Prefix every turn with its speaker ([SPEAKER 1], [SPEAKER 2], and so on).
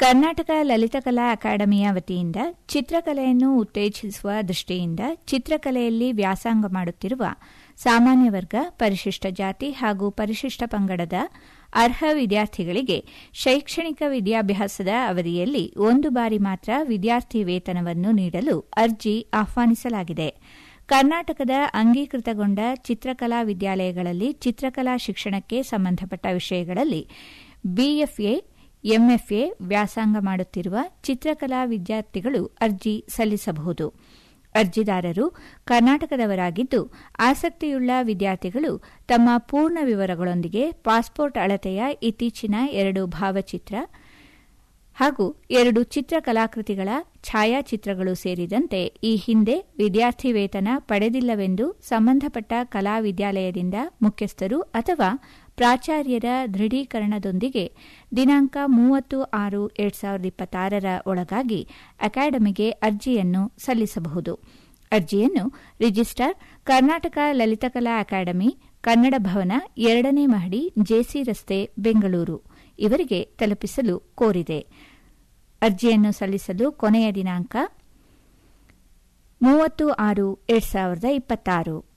[SPEAKER 1] ಕರ್ನಾಟಕ ಲಲಿತಕಲಾ ಅಕಾಡೆಮಿಯ ವತಿಯಿಂದ ಚಿತ್ರಕಲೆಯನ್ನು ಉತ್ತೇಜಿಸುವ ದೃಷ್ಟಿಯಿಂದ ಚಿತ್ರಕಲೆಯಲ್ಲಿ ವ್ಯಾಸಂಗ ಮಾಡುತ್ತಿರುವ ಸಾಮಾನ್ಯ ವರ್ಗ ಪರಿಶಿಷ್ಟ ಜಾತಿ ಹಾಗೂ ಪರಿಶಿಷ್ಟ ಪಂಗಡದ ಅರ್ಹ ವಿದ್ಯಾರ್ಥಿಗಳಿಗೆ ಶೈಕ್ಷಣಿಕ ವಿದ್ಯಾಭ್ಯಾಸದ ಅವಧಿಯಲ್ಲಿ ಒಂದು ಬಾರಿ ಮಾತ್ರ ವಿದ್ಯಾರ್ಥಿ ವೇತನವನ್ನು ನೀಡಲು ಅರ್ಜಿ ಆಹ್ವಾನಿಸಲಾಗಿದೆ ಕರ್ನಾಟಕದ ಅಂಗೀಕೃತಗೊಂಡ ಚಿತ್ರಕಲಾ ವಿದ್ಯಾಲಯಗಳಲ್ಲಿ ಚಿತ್ರಕಲಾ ಶಿಕ್ಷಣಕ್ಕೆ ಸಂಬಂಧಪಟ್ಟ ವಿಷಯಗಳಲ್ಲಿ ಬಿಎಫ್ಎ ಎಂಎಫ್ಎ ವ್ಯಾಸಂಗ ಮಾಡುತ್ತಿರುವ ಚಿತ್ರಕಲಾ ವಿದ್ಯಾರ್ಥಿಗಳು ಅರ್ಜಿ ಸಲ್ಲಿಸಬಹುದು ಅರ್ಜಿದಾರರು ಕರ್ನಾಟಕದವರಾಗಿದ್ದು ಆಸಕ್ತಿಯುಳ್ಳ ವಿದ್ಯಾರ್ಥಿಗಳು ತಮ್ಮ ಪೂರ್ಣ ವಿವರಗಳೊಂದಿಗೆ ಪಾಸ್ಪೋರ್ಟ್ ಅಳತೆಯ ಇತ್ತೀಚಿನ ಎರಡು ಭಾವಚಿತ್ರ ಹಾಗೂ ಎರಡು ಚಿತ್ರಕಲಾಕೃತಿಗಳ ಛಾಯಾಚಿತ್ರಗಳು ಸೇರಿದಂತೆ ಈ ಹಿಂದೆ ವಿದ್ಯಾರ್ಥಿ ವೇತನ ಪಡೆದಿಲ್ಲವೆಂದು ಸಂಬಂಧಪಟ್ಟ ಕಲಾ ವಿದ್ಯಾಲಯದಿಂದ ಮುಖ್ಯಸ್ಥರು ಅಥವಾ ಪ್ರಾಚಾರ್ಯರ ದೃಢೀಕರಣದೊಂದಿಗೆ ದಿನಾಂಕ ಮೂವತ್ತು ಆರು ಎರಡ್ ಸಾವಿರದ ಇಪ್ಪತ್ತಾರರ ಒಳಗಾಗಿ ಅಕಾಡೆಮಿಗೆ ಅರ್ಜಿಯನ್ನು ಸಲ್ಲಿಸಬಹುದು ಅರ್ಜಿಯನ್ನು ರಿಜಿಸ್ಟಾರ್ ಕರ್ನಾಟಕ ಲಲಿತಕಲಾ ಅಕಾಡೆಮಿ ಕನ್ನಡ ಭವನ ಎರಡನೇ ಮಹಡಿ ಜೆಸಿ ರಸ್ತೆ ಬೆಂಗಳೂರು ಇವರಿಗೆ ತಲುಪಿಸಲು ಕೋರಿದೆ ಅರ್ಜಿಯನ್ನು ಸಲ್ಲಿಸಲು ಕೊನೆಯ ದಿನಾಂಕ ಮೂವತ್ತು ಆರು ಎರಡ್ ಸಾವಿರದ ಇಪ್ಪತ್ತಾರು